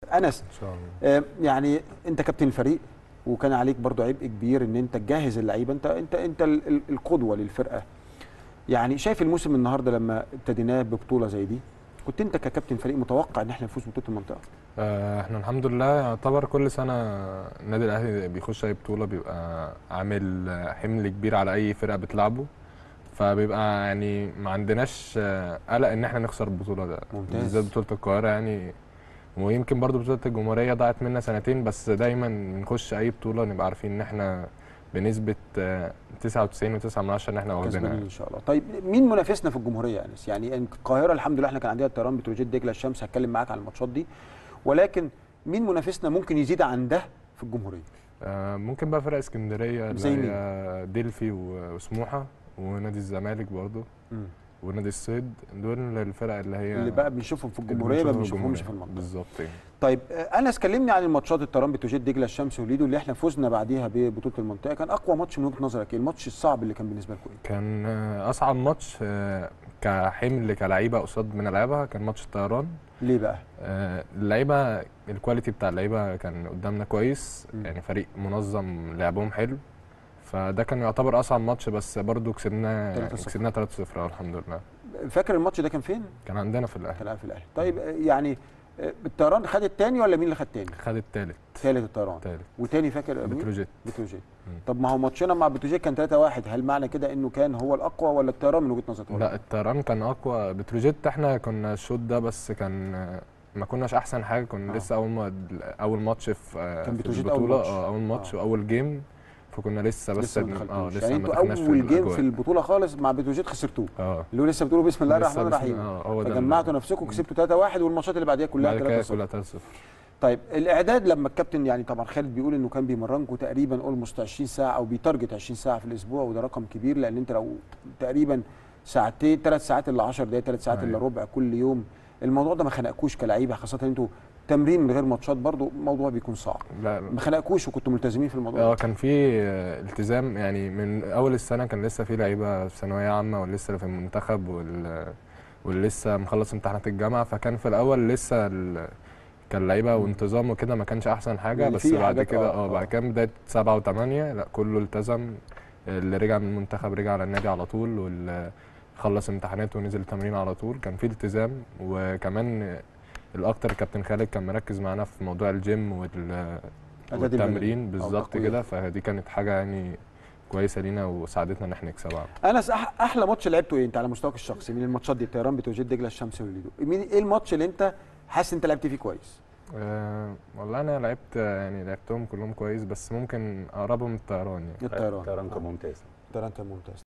انس ان شاء الله آه، يعني انت كابتن الفريق وكان عليك برضو عبء كبير ان انت تجهز اللعيبه انت انت انت ال- ال- القدوه للفرقه يعني شايف الموسم النهارده لما ابتديناه ببطوله زي دي كنت انت ككابتن فريق متوقع ان احنا نفوز ببطوله المنطقه آه، احنا الحمد لله يعتبر كل سنه النادي الاهلي بيخش اي بطوله بيبقى عامل حمل كبير على اي فرقه بتلعبه فبيبقى يعني ما عندناش آه، قلق ان احنا نخسر البطوله ده ممتاز. بالذات بطوله القاهره يعني ويمكن برضو بطوله الجمهوريه ضاعت منا سنتين بس دايما بنخش اي بطوله نبقى عارفين ان احنا بنسبه آه، 99 و9 من 10 ان احنا كسبانين واخدينها ان شاء الله طيب مين منافسنا في الجمهوريه يا انس يعني القاهره الحمد لله احنا كان عندنا الطيران بتروجيت دجله الشمس هتكلم معاك عن الماتشات دي ولكن مين منافسنا ممكن يزيد عن ده في الجمهوريه آه، ممكن بقى فرق اسكندريه اللي زي هي ديلفي و- وسموحه ونادي الزمالك برضو مم. ونادي الصيد دول الفرق اللي هي اللي بقى بنشوفهم في اللي الجمهوريه ما بنشوفها بنشوفهمش في الجمهورية. المنطقه بالظبط يعني. طيب آه، انس كلمني عن الماتشات الطيران بتوجيت دجله الشمس وليدو اللي احنا فزنا بعديها ببطوله المنطقه كان اقوى ماتش من وجهه نظرك ايه الماتش الصعب اللي كان بالنسبه لكم ايه كان آه، اصعب ماتش آه، كحمل كلعيبه قصاد بنلعبها كان ماتش الطيران ليه بقى آه، اللعيبه الكواليتي بتاع اللعيبه كان قدامنا كويس مم. يعني فريق منظم لعبهم حلو فده كان يعتبر اصعب ماتش بس برضو كسبناه 3-0. كسبناه 3-0 آه، الحمد لله فاكر الماتش ده كان فين كان عندنا في الاهلي كان في الاهلي طيب آه، يعني آه، الطيران خد الثاني ولا مين اللي خد الثاني خد التالت ثالث الطيران تالت وتاني فاكر مين؟ بتروجيت بتروجيت مم. طب ما هو ماتشنا مع بتروجيت كان 3 1 هل معنى كده انه كان هو الاقوى ولا الطيران من وجهه نظرك لا الطيران كان اقوى بتروجيت احنا كنا الشوط ده بس كان ما كناش احسن حاجه كنا آه. لسه اول ما اول ماتش في آه، كان في بتروجيت أول البطوله ماتش. اه اول ماتش آه. واول جيم فكنا لسه بس لسه ما اه دخلتوش لسه يعني ما انتوا دخلناش في اول جيم في الأجواء. البطوله خالص مع بتروجيت خسرتوه اه اللي هو لسه بتقولوا بسم الله لسه الرحمن بسم- الرحيم اه هو ده فجمعتوا نفسكم كسبتوا 3 1 والماتشات اللي بعديها كلها بعد كده 3 كلها 0 3 0 طيب الاعداد لما الكابتن يعني طبعا خالد بيقول انه كان بيمرنكم تقريبا اولموست 20 ساعه او بيتارجت 20 ساعه في الاسبوع وده رقم كبير لان انت لو تقريبا ساعتين ثلاث ساعات الا 10 دقائق ثلاث ساعات الا أيوة. ربع كل يوم الموضوع ده ما خنقكوش كلعيبه خاصه ان انتوا تمرين من غير ماتشات برضو موضوع بيكون صعب لا ما خنقكوش وكنتوا ملتزمين في الموضوع اه ده كان في آه، التزام يعني من اول السنه كان لسه في لعيبه في ثانويه عامه ولسه في المنتخب وال واللي لسه مخلص امتحانات الجامعه فكان في الاول لسه ال... كان لعيبه وانتظام وكده ما كانش احسن حاجه يعني بس في بعد حاجات كده اه، اه اه. بعد كده بدايه سبعه وثمانيه لا كله التزم اللي رجع من المنتخب رجع على النادي على طول واللي خلص امتحاناته ونزل التمرين على طول كان في التزام وكمان الاكتر كابتن خالد كان مركز معانا في موضوع الجيم وال إعداد البدني. والتمرين أو بالظبط تقوية. كده فدي كانت حاجه يعني كويسه لينا وساعدتنا ان احنا نكسبها انس أح احلى ماتش لعبته ايه انت على مستواك الشخصي من الماتشات دي الطيران بتوجيت دجله الشمس والليدو مين ايه الماتش اللي انت حاسس انت لعبت فيه كويس أه والله انا لعبت يعني لعبتهم كلهم كويس بس ممكن اقربهم الطيران يعني الطيران الطيران كان ممتاز الطيران كان ممتاز